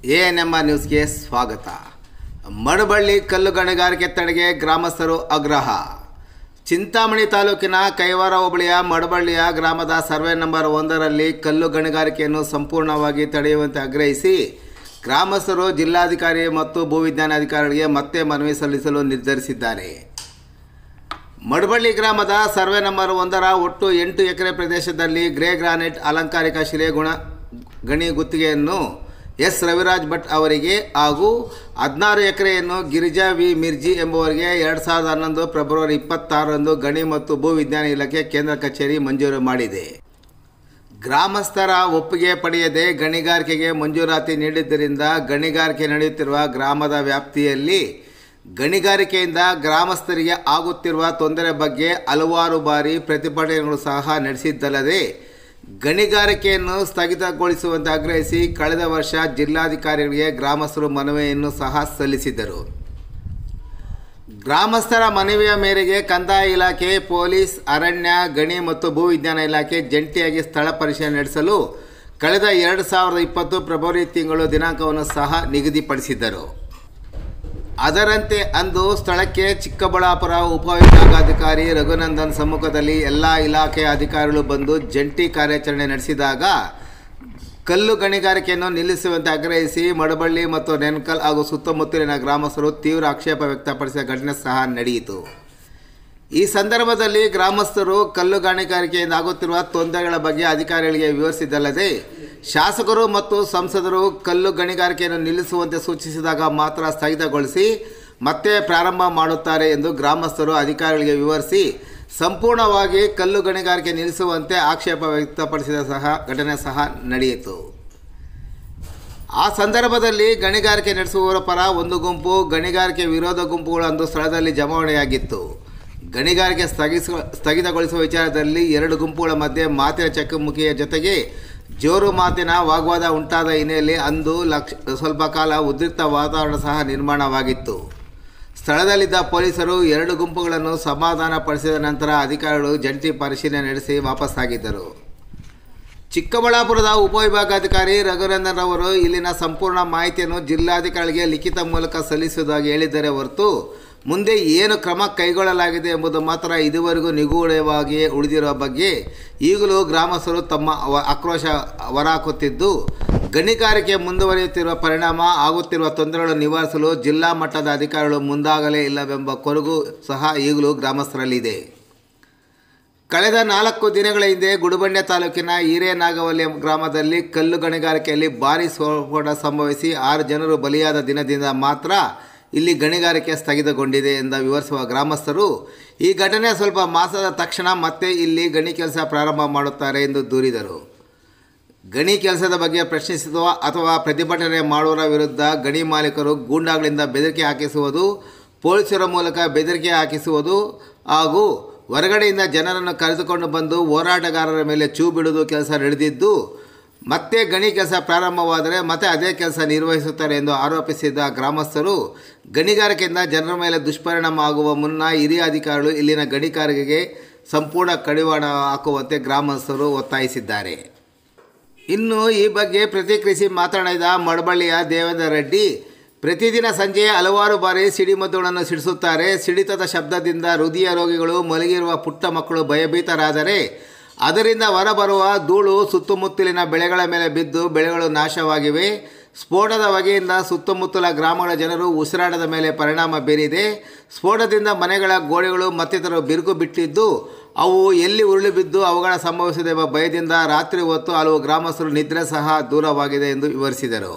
A N M R ನ್ಯೂಸ್ಗೆ ಸ್ವಾಗತ ಮಡಬಳ್ಳಿ ಕಲ್ಲು ಗಣಿಗಾರಿಕೆ ತಡೆಗೆ ಗ್ರಾಮಸ್ಥರು ಆಗ್ರಹ ಚಿಂತಾಮಣಿ ತಾಲೂಕಿನ ಕೈವಾರ ಹೋಬಳಿಯ ಮಡಬಳ್ಳಿಯ ಗ್ರಾಮದ ಸರ್ವೆ ನಂಬರ್ ಒಂದರಲ್ಲಿ ಕಲ್ಲು ಗಣಿಗಾರಿಕೆಯನ್ನು ಸಂಪೂರ್ಣವಾಗಿ ತಡೆಯುವಂತೆ ಆಗ್ರಹಿಸಿ ಗ್ರಾಮಸ್ಥರು ಜಿಲ್ಲಾಧಿಕಾರಿ ಮತ್ತು ಭೂವಿಜ್ಞಾನಾಧಿಕಾರಿಗಳಿಗೆ ಮತ್ತೆ ಮನವಿ ಸಲ್ಲಿಸಲು ನಿರ್ಧರಿಸಿದ್ದಾರೆ ಮಡಬಳ್ಳಿ ಗ್ರಾಮದ ಸರ್ವೆ ನಂಬರ್ ಒಂದರ ಒಟ್ಟು ಎಂಟು ಎಕರೆ ಪ್ರದೇಶದಲ್ಲಿ ಗ್ರೇ ಗ್ರಾನೈಟ್ ಅಲಂಕಾರಿಕ ಶಿಲೆ ಗುಣ ಗಣಿ ಗುತ್ತಿಗೆಯನ್ನು ಎಸ್ ರವಿರಾಜ್ ಭಟ್ ಅವರಿಗೆ ಹಾಗೂ ಹದಿನಾರು ಎಕರೆಯನ್ನು ಗಿರಿಜಾ ವಿ ಮಿರ್ಜಿ ಎಂಬುವರಿಗೆ ಎರಡು ಸಾವಿರದ ಹನ್ನೊಂದು ಫೆಬ್ರವರಿ ಇಪ್ಪತ್ತಾರರಂದು ಗಣಿ ಮತ್ತು ಭೂ ವಿಜ್ಞಾನ ಇಲಾಖೆ ಕೇಂದ್ರ ಕಚೇರಿ ಮಂಜೂರು ಮಾಡಿದೆ ಗ್ರಾಮಸ್ಥರ ಒಪ್ಪಿಗೆ ಪಡೆಯದೆ ಗಣಿಗಾರಿಕೆಗೆ ಮಂಜೂರಾತಿ ನೀಡಿದ್ದರಿಂದ ಗಣಿಗಾರಿಕೆ ನಡೆಯುತ್ತಿರುವ ಗ್ರಾಮದ ವ್ಯಾಪ್ತಿಯಲ್ಲಿ ಗಣಿಗಾರಿಕೆಯಿಂದ ಗ್ರಾಮಸ್ಥರಿಗೆ ಆಗುತ್ತಿರುವ ತೊಂದರೆ ಬಗ್ಗೆ ಹಲವಾರು ಬಾರಿ ಪ್ರತಿಭಟನೆಗಳು ಸಹ ನಡೆಸಿದ್ದಲ್ಲದೆ ಗಣಿಗಾರಿಕೆಯನ್ನು ಸ್ಥಗಿತಗೊಳಿಸುವಂತೆ ಆಗ್ರಹಿಸಿ ಕಳೆದ ವರ್ಷ ಜಿಲ್ಲಾಧಿಕಾರಿಗಳಿಗೆ ಗ್ರಾಮಸ್ಥರು ಮನವಿಯನ್ನು ಸಹ ಸಲ್ಲಿಸಿದ್ದರು ಗ್ರಾಮಸ್ಥರ ಮನವಿಯ ಮೇರೆಗೆ ಕಂದಾಯ ಇಲಾಖೆ ಪೊಲೀಸ್ ಅರಣ್ಯ ಗಣಿ ಮತ್ತು ಭೂವಿಜ್ಞಾನ ಇಲಾಖೆ ಜಂಟಿಯಾಗಿ ಸ್ಥಳ ಪರಿಶೀಲನೆ ನಡೆಸಲು ಕಳೆದ ಎರಡು ಸಾವಿರದ ಇಪ್ಪತ್ತು ಫೆಬ್ರವರಿ ತಿಂಗಳು ದಿನಾಂಕವನ್ನು ಸಹ ನಿಗದಿಪಡಿಸಿದ್ದರು ಅದರಂತೆ ಅಂದು ಸ್ಥಳಕ್ಕೆ ಚಿಕ್ಕಬಳ್ಳಾಪುರ ಉಪವಿಭಾಗಾಧಿಕಾರಿ ರಘುನಂದನ್ ಸಮ್ಮುಖದಲ್ಲಿ ಎಲ್ಲ ಇಲಾಖೆಯ ಅಧಿಕಾರಿಗಳು ಬಂದು ಜಂಟಿ ಕಾರ್ಯಾಚರಣೆ ನಡೆಸಿದಾಗ ಕಲ್ಲು ಗಣಿಗಾರಿಕೆಯನ್ನು ನಿಲ್ಲಿಸುವಂತೆ ಆಗ್ರಹಿಸಿ ಮಡಬಳ್ಳಿ ಮತ್ತು ನೆನ್ಕಲ್ ಹಾಗೂ ಸುತ್ತಮುತ್ತಲಿನ ಗ್ರಾಮಸ್ಥರು ತೀವ್ರ ಆಕ್ಷೇಪ ವ್ಯಕ್ತಪಡಿಸಿದ ಘಟನೆ ಸಹ ನಡೆಯಿತು ಈ ಸಂದರ್ಭದಲ್ಲಿ ಗ್ರಾಮಸ್ಥರು ಕಲ್ಲು ಗಣಿಗಾರಿಕೆಯಿಂದ ಆಗುತ್ತಿರುವ ತೊಂದರೆಗಳ ಬಗ್ಗೆ ಅಧಿಕಾರಿಗಳಿಗೆ ವಿವರಿಸಿದ್ದಲ್ಲದೆ ಶಾಸಕರು ಮತ್ತು ಸಂಸದರು ಕಲ್ಲು ಗಣಿಗಾರಿಕೆಯನ್ನು ನಿಲ್ಲಿಸುವಂತೆ ಸೂಚಿಸಿದಾಗ ಮಾತ್ರ ಸ್ಥಗಿತಗೊಳಿಸಿ ಮತ್ತೆ ಪ್ರಾರಂಭ ಮಾಡುತ್ತಾರೆ ಎಂದು ಗ್ರಾಮಸ್ಥರು ಅಧಿಕಾರಿಗಳಿಗೆ ವಿವರಿಸಿ ಸಂಪೂರ್ಣವಾಗಿ ಕಲ್ಲು ಗಣಿಗಾರಿಕೆ ನಿಲ್ಲಿಸುವಂತೆ ಆಕ್ಷೇಪ ವ್ಯಕ್ತಪಡಿಸಿದ ಸಹ ಘಟನೆ ಸಹ ನಡೆಯಿತು ಆ ಸಂದರ್ಭದಲ್ಲಿ ಗಣಿಗಾರಿಕೆ ನಡೆಸುವವರ ಪರ ಒಂದು ಗುಂಪು ಗಣಿಗಾರಿಕೆ ವಿರೋಧ ಗುಂಪುಗಳು ಅಂದು ಸ್ಥಳದಲ್ಲಿ ಜಮಾವಣೆಯಾಗಿತ್ತು ಗಣಿಗಾರಿಕೆ ಸ್ಥಗಿಸ ಸ್ಥಗಿತಗೊಳಿಸುವ ವಿಚಾರದಲ್ಲಿ ಎರಡು ಗುಂಪುಗಳ ಮಧ್ಯೆ ಮಾತಿನ ಚಕಮಕಿಯ ಜೊತೆಗೆ ಜೋರು ಮಾತಿನ ವಾಗ್ವಾದ ಉಂಟಾದ ಹಿನ್ನೆಲೆಯಲ್ಲಿ ಅಂದು ಲಕ್ಷ ಸ್ವಲ್ಪ ಕಾಲ ಉದ್ರಿಕ್ತ ವಾತಾವರಣ ಸಹ ನಿರ್ಮಾಣವಾಗಿತ್ತು ಸ್ಥಳದಲ್ಲಿದ್ದ ಪೊಲೀಸರು ಎರಡು ಗುಂಪುಗಳನ್ನು ಸಮಾಧಾನಪಡಿಸಿದ ನಂತರ ಅಧಿಕಾರಿಗಳು ಜಂಟಿ ಪರಿಶೀಲನೆ ನಡೆಸಿ ವಾಪಸ್ಸಾಗಿದ್ದರು ಚಿಕ್ಕಬಳ್ಳಾಪುರದ ಉಪವಿಭಾಗಾಧಿಕಾರಿ ರಘುನಂದನ್ ಅವರು ಇಲ್ಲಿನ ಸಂಪೂರ್ಣ ಮಾಹಿತಿಯನ್ನು ಜಿಲ್ಲಾಧಿಕಾರಿಗೆ ಲಿಖಿತ ಮೂಲಕ ಸಲ್ಲಿಸುವುದಾಗಿ ಹೇಳಿದರೆ ಹೊರತು ಮುಂದೆ ಏನು ಕ್ರಮ ಕೈಗೊಳ್ಳಲಾಗಿದೆ ಎಂಬುದು ಮಾತ್ರ ಇದುವರೆಗೂ ನಿಗೂಢವಾಗಿಯೇ ಉಳಿದಿರುವ ಬಗ್ಗೆ ಈಗಲೂ ಗ್ರಾಮಸ್ಥರು ತಮ್ಮ ಅವ- ಆಕ್ರೋಶ ಹೊರಹಾಕುತ್ತಿದ್ದು ಗಣಿಗಾರಿಕೆ ಮುಂದುವರಿಯುತ್ತಿರುವ ಪರಿಣಾಮ ಆಗುತ್ತಿರುವ ತೊಂದರೆಗಳನ್ನು ನಿವಾರಿಸಲು ಜಿಲ್ಲಾ ಮಟ್ಟದ ಅಧಿಕಾರಿಗಳು ಮುಂದಾಗಲೇ ಇಲ್ಲವೆಂಬ ಕೊರಗು ಸಹ ಈಗಲೂ ಗ್ರಾಮಸ್ಥರಲ್ಲಿದೆ ಕಳೆದ ನಾಲ್ಕು ದಿನಗಳ ಹಿಂದೆ ಗುಡುಬಂಡೆ ತಾಲೂಕಿನ ಹಿರೇನಾಗವಲ್ಲಿ ಗ್ರಾಮದಲ್ಲಿ ಕಲ್ಲು ಗಣಿಗಾರಿಕೆಯಲ್ಲಿ ಭಾರೀ ಸ್ಫೋಟ ಸಂಭವಿಸಿ ಆರು ಜನರು ಬಲಿಯಾದ ದಿನದಿಂದ ಮಾತ್ರ ಇಲ್ಲಿ ಗಣಿಗಾರಿಕೆ ಸ್ಥಗಿತಗೊಂಡಿದೆ ಎಂದು ವಿವರಿಸುವ ಗ್ರಾಮಸ್ಥರು ಈ ಘಟನೆ ಸ್ವಲ್ಪ ಮಾಸದ ತಕ್ಷಣ ಮತ್ತೆ ಇಲ್ಲಿ ಗಣಿ ಕೆಲಸ ಪ್ರಾರಂಭ ಮಾಡುತ್ತಾರೆ ಎಂದು ದೂರಿದರು ಗಣಿ ಕೆಲಸದ ಬಗ್ಗೆ ಪ್ರಶ್ನಿಸುವ ಅಥವಾ ಪ್ರತಿಭಟನೆ ಮಾಡುವವರ ವಿರುದ್ಧ ಗಣಿ ಮಾಲೀಕರು ಗೂಂಡಾಗಳಿಂದ ಬೆದರಿಕೆ ಹಾಕಿಸುವುದು ಪೊಲೀಸರ ಮೂಲಕ ಬೆದರಿಕೆ ಹಾಕಿಸುವುದು ಹಾಗೂ ಹೊರಗಡೆಯಿಂದ ಜನರನ್ನು ಕರೆದುಕೊಂಡು ಬಂದು ಹೋರಾಟಗಾರರ ಮೇಲೆ ಚೂ ಬಿಡುವುದು ಕೆಲಸ ನಡೆದಿದ್ದು ಮತ್ತೆ ಗಣಿ ಕೆಲಸ ಪ್ರಾರಂಭವಾದರೆ ಮತ್ತೆ ಅದೇ ಕೆಲಸ ನಿರ್ವಹಿಸುತ್ತಾರೆ ಎಂದು ಆರೋಪಿಸಿದ ಗ್ರಾಮಸ್ಥರು ಗಣಿಗಾರಿಕೆಯಿಂದ ಜನರ ಮೇಲೆ ದುಷ್ಪರಿಣಾಮ ಆಗುವ ಮುನ್ನ ಹಿರಿಯ ಅಧಿಕಾರಿಗಳು ಇಲ್ಲಿನ ಗಣಿಗಾರಿಕೆಗೆ ಸಂಪೂರ್ಣ ಕಡಿವಾಣ ಹಾಕುವಂತೆ ಗ್ರಾಮಸ್ಥರು ಒತ್ತಾಯಿಸಿದ್ದಾರೆ ಇನ್ನು ಈ ಬಗ್ಗೆ ಪ್ರತಿಕ್ರಿಯಿಸಿ ಮಾತನಾಡಿದ ಮಡಬಳ್ಳಿಯ ದೇವೇಂದ್ರ ರೆಡ್ಡಿ ಪ್ರತಿದಿನ ಸಂಜೆ ಹಲವಾರು ಬಾರಿ ಸಿಡಿಮದ್ದುಗಳನ್ನು ಸಿಡಿಸುತ್ತಾರೆ ಸಿಡಿತದ ಶಬ್ದದಿಂದ ಹೃದಯ ರೋಗಿಗಳು ಮಲಗಿರುವ ಪುಟ್ಟ ಮಕ್ಕಳು ಭಯಭೀತರಾದರೆ ಅದರಿಂದ ಹೊರಬರುವ ಧೂಳು ಸುತ್ತಮುತ್ತಲಿನ ಬೆಳೆಗಳ ಮೇಲೆ ಬಿದ್ದು ಬೆಳೆಗಳು ನಾಶವಾಗಿವೆ ಸ್ಫೋಟದ ಹೊಗೆಯಿಂದ ಸುತ್ತಮುತ್ತಲ ಗ್ರಾಮಗಳ ಜನರು ಉಸಿರಾಟದ ಮೇಲೆ ಪರಿಣಾಮ ಬೀರಿದೆ ಸ್ಫೋಟದಿಂದ ಮನೆಗಳ ಗೋಡೆಗಳು ಮತ್ತಿತರರು ಬಿರುಕು ಬಿಟ್ಟಿದ್ದು ಅವು ಎಲ್ಲಿ ಉರುಳಿ ಬಿದ್ದು ಅವುಗಳ ಸಂಭವಿಸಿದೆ ಎಂಬ ಭಯದಿಂದ ರಾತ್ರಿ ಹೊತ್ತು ಹಲವು ಗ್ರಾಮಸ್ಥರು ನಿದ್ರೆ ಸಹ ದೂರವಾಗಿದೆ ಎಂದು ವಿವರಿಸಿದರು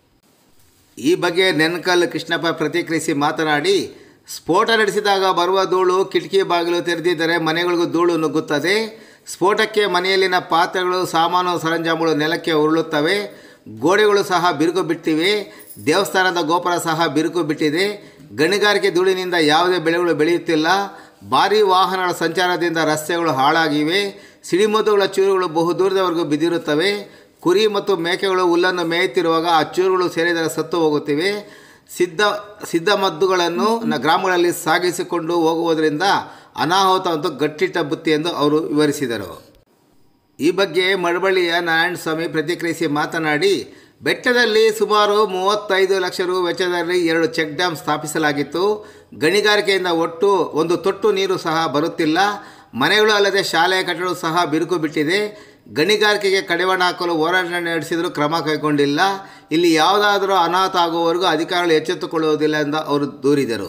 ಈ ಬಗ್ಗೆ ನೆನ್ಕಲ್ ಕೃಷ್ಣಪ್ಪ ಪ್ರತಿಕ್ರಿಯಿಸಿ ಮಾತನಾಡಿ ಸ್ಫೋಟ ನಡೆಸಿದಾಗ ಬರುವ ಧೂಳು ಕಿಟಕಿ ಬಾಗಿಲು ತೆರೆದಿದ್ದರೆ ಮನೆಗಳಿಗೂ ಧೂಳು ನುಗ್ಗುತ್ತದೆ ಸ್ಫೋಟಕ್ಕೆ ಮನೆಯಲ್ಲಿನ ಪಾತ್ರೆಗಳು ಸಾಮಾನು ಸರಂಜಾಮುಗಳು ನೆಲಕ್ಕೆ ಉರುಳುತ್ತವೆ ಗೋಡೆಗಳು ಸಹ ಬಿರುಕು ಬಿಟ್ಟಿವೆ ದೇವಸ್ಥಾನದ ಗೋಪುರ ಸಹ ಬಿರುಕು ಬಿಟ್ಟಿದೆ ಗಣಿಗಾರಿಕೆ ಧೂಳಿನಿಂದ ಯಾವುದೇ ಬೆಳೆಗಳು ಬೆಳೆಯುತ್ತಿಲ್ಲ ಭಾರೀ ವಾಹನಗಳ ಸಂಚಾರದಿಂದ ರಸ್ತೆಗಳು ಹಾಳಾಗಿವೆ ಸಿಡಿಮದ್ದುಗಳ ಚೂರುಗಳು ಬಹುದೂರದವರೆಗೂ ಬಿದ್ದಿರುತ್ತವೆ ಕುರಿ ಮತ್ತು ಮೇಕೆಗಳು ಹುಲ್ಲನ್ನು ಮೇಯುತ್ತಿರುವಾಗ ಆ ಚೂರುಗಳು ಸೇರಿದರೆ ಸತ್ತು ಹೋಗುತ್ತಿವೆ ಸಿದ್ಧ ಸಿದ್ಧ ಮದ್ದುಗಳನ್ನು ನ ಗ್ರಾಮಗಳಲ್ಲಿ ಸಾಗಿಸಿಕೊಂಡು ಹೋಗುವುದರಿಂದ ಅನಾಹುತ ಮತ್ತು ಗಟ್ಟಿಟ್ಟ ಬುತ್ತಿ ಎಂದು ಅವರು ವಿವರಿಸಿದರು ಈ ಬಗ್ಗೆ ಮಳವಳ್ಳಿಯ ನಾರಾಯಣ ಸ್ವಾಮಿ ಪ್ರತಿಕ್ರಿಯಿಸಿ ಮಾತನಾಡಿ ಬೆಟ್ಟದಲ್ಲಿ ಸುಮಾರು ಮೂವತ್ತೈದು ಲಕ್ಷ ರು ವೆಚ್ಚದಲ್ಲಿ ಎರಡು ಚೆಕ್ ಡ್ಯಾಮ್ ಸ್ಥಾಪಿಸಲಾಗಿತ್ತು ಗಣಿಗಾರಿಕೆಯಿಂದ ಒಟ್ಟು ಒಂದು ತೊಟ್ಟು ನೀರು ಸಹ ಬರುತ್ತಿಲ್ಲ ಮನೆಗಳು ಅಲ್ಲದೆ ಶಾಲೆಯ ಕಟ್ಟಡವು ಸಹ ಬಿರುಕು ಬಿಟ್ಟಿದೆ ಗಣಿಗಾರಿಕೆಗೆ ಕಡಿವಾಣ ಹಾಕಲು ಹೋರಾಟ ನಡೆಸಿದರೂ ಕ್ರಮ ಕೈಗೊಂಡಿಲ್ಲ ಇಲ್ಲಿ ಯಾವುದಾದರೂ ಅನಾಹುತ ಆಗುವವರೆಗೂ ಅಧಿಕಾರಿಗಳು ಎಚ್ಚೆತ್ತುಕೊಳ್ಳುವುದಿಲ್ಲ ಎಂದು ಅವರು ದೂರಿದರು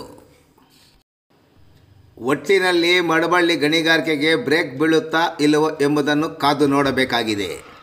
ಒಟ್ಟಿನಲ್ಲಿ ಮಡಬಳ್ಳಿ ಗಣಿಗಾರಿಕೆಗೆ ಬ್ರೇಕ್ ಬೀಳುತ್ತಾ ಇಲ್ಲವೋ ಎಂಬುದನ್ನು ಕಾದು ನೋಡಬೇಕಾಗಿದೆ